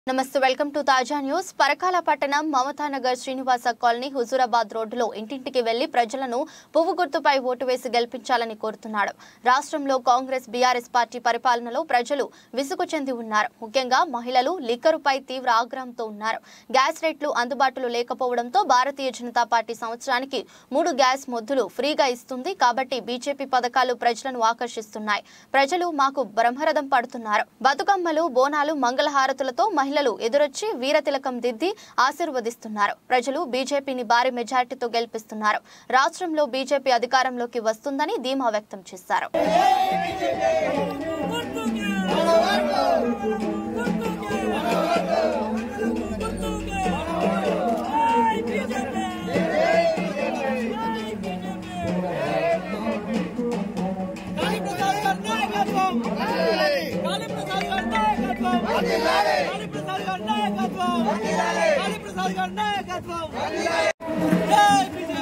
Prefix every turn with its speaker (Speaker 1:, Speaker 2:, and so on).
Speaker 1: నమస్తే welcome to తాజా news Parakala పట్టణం మమతానగర్ శ్రీనివాస కాలనీ హుజూరాబాద్ రోడ్డులో ఇంటింటికి వెళ్లి ప్రజలను పువ్వు గుర్తుపై ఓటు వేసి గెలిపించాలని కోరుతున్నాడు రాష్ట్రంలో కాంగ్రెస్ బీఆర్ఎస్ పార్టీ పరిపాలనలో ప్రజలు విసుగు చెంది ఉన్నారు ముఖ్యంగా మహిళలు లిక్కరుపై తీవ్ర ఆగ్రహంతో ఉన్నారు గ్యాస్ రేట్లు అందుబాటులో లేకపోవడంతో భారతీయ జనతా పార్టీ సంవత్సరానికి మూడు గ్యాస్ మొద్దులు ఫ్రీగా ఇస్తుంది కాబట్టి బీజేపీ పథకాలు ప్రజలను ఆకర్షిస్తున్నాయి ప్రజలు మాకు బ్రహ్మరథం పడుతున్నారు బతుకమ్మలు బోనాలు మంగళహారతులతో మహిళలు ఎదురొచ్చి వీరతిలకం దిద్ది ఆశీర్వదిస్తున్నారు ప్రజలు బీజేపీని భారీ మెజార్టీతో గెలిపిస్తున్నారు రాష్ట్రంలో బీజేపీ అధికారంలోకి వస్తుందని ధీమా వ్యక్తం చేశారు
Speaker 2: కాళీప్రసాద్ గారి నాయకత్వం కాళీప్రసాద్ గారి నాయకత్వం కాళీప్రసాద్ గారి నాయకత్వం కాళీప్రసాద్ గారి నాయకత్వం జై బీజేపీ